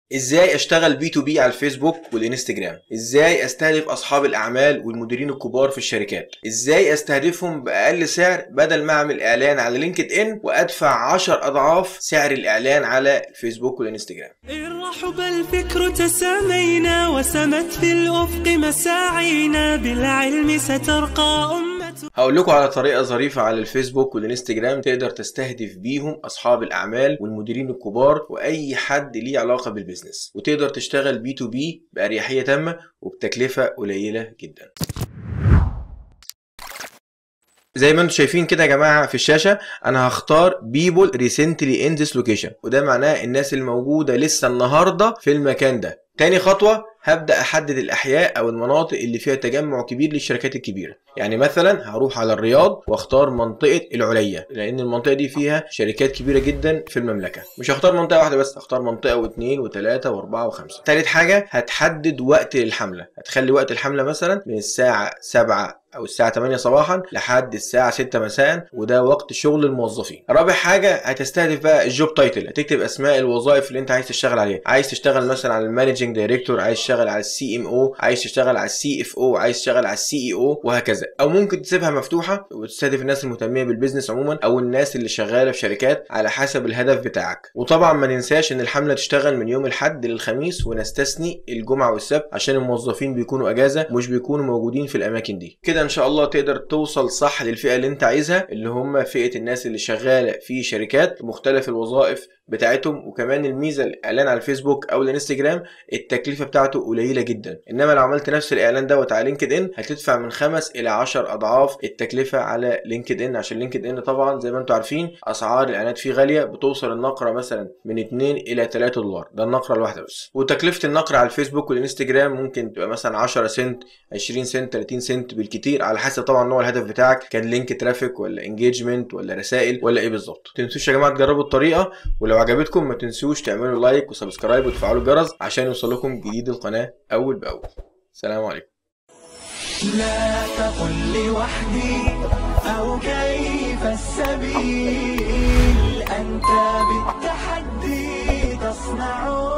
ازاي اشتغل بي تو بي على الفيسبوك والانستجرام ازاي استهدف اصحاب الاعمال والمديرين الكبار في الشركات ازاي استهدفهم باقل سعر بدل ما اعمل اعلان على لينكد ان وادفع 10 اضعاف سعر الاعلان على الفيسبوك والانستجرام الرحب الفكر تسامينا وسمت في الأفق مساعينا بالعلم سترقى أمة هقول لكم على طريقه ظريفه على الفيسبوك والانستجرام تقدر تستهدف بيهم اصحاب الاعمال والمديرين الكبار واي حد ليه علاقه بالبيزنس وتقدر تشتغل بي تو بي باريحيه تامه وبتكلفه قليله جدا زي ما انتم شايفين كده يا جماعه في الشاشه انا هختار people recently in this location وده معناه الناس الموجوده لسه النهارده في المكان ده تاني خطوه هبدا احدد الاحياء او المناطق اللي فيها تجمع كبير للشركات الكبيره يعني مثلا هروح على الرياض واختار منطقه العليا لان المنطقه دي فيها شركات كبيره جدا في المملكه مش هختار منطقه واحده بس هختار منطقه واثنين وثلاثه واربعه وخمسه تالت حاجه هتحدد وقت للحمله هتخلي وقت الحمله مثلا من الساعه 7 او الساعه 8 صباحا لحد الساعه 6 مساء وده وقت شغل الموظفين رابع حاجه هتستهدف بقى الجوب تايتل هتكتب اسماء الوظائف اللي انت عايز تشتغل عليها عايز تشتغل مثلا على المانجنج دايركتور عايز تشتغل على السي ام او عايز تشتغل على السي اف او عايز تشتغل على السي اي او وهكذا او ممكن تسيبها مفتوحه وتستهدف الناس المهتميه بالبيزنس عموما او الناس اللي شغاله في شركات على حسب الهدف بتاعك وطبعا ما ننساش ان الحمله تشتغل من يوم الاحد للخميس ونستثني الجمعه والسبت عشان الموظفين بيكونوا اجازه مش بيكونوا موجودين في الاماكن دي كده ان شاء الله تقدر توصل صح للفئه اللي انت عايزها اللي هم فئه الناس اللي شغاله في شركات مختلف الوظائف بتاعتهم وكمان الميزه الاعلان على الفيسبوك او الانستجرام التكلفه بتاعته قليله جدا انما لو عملت نفس الاعلان دوت على لينكد ان هتدفع من خمس الى 10 اضعاف التكلفه على لينكد ان عشان لينكد ان طبعا زي ما انتم عارفين اسعار الاعلانات فيه غاليه بتوصل النقره مثلا من 2 الى 3 دولار ده النقره الواحده بس وتكلفه النقره على الفيسبوك والانستجرام ممكن تبقى مثلا 10 سنت 20 سنت 30 سنت بالكتير على حسب طبعا نوع الهدف بتاعك كان لينك ترافيك ولا انجيجمنت ولا رسائل ولا ايه بالظبط تنسوش يا جماعه تجربوا الطريقه ولو عجبتكم ما تنسوش تعملوا لايك وسبسكرايب وتفعلوا الجرس عشان يوصلكم جديد القناه اول باول سلام عليكم لا تقل لوحدي أو كيف السبيل أنت بالتحدي تصنع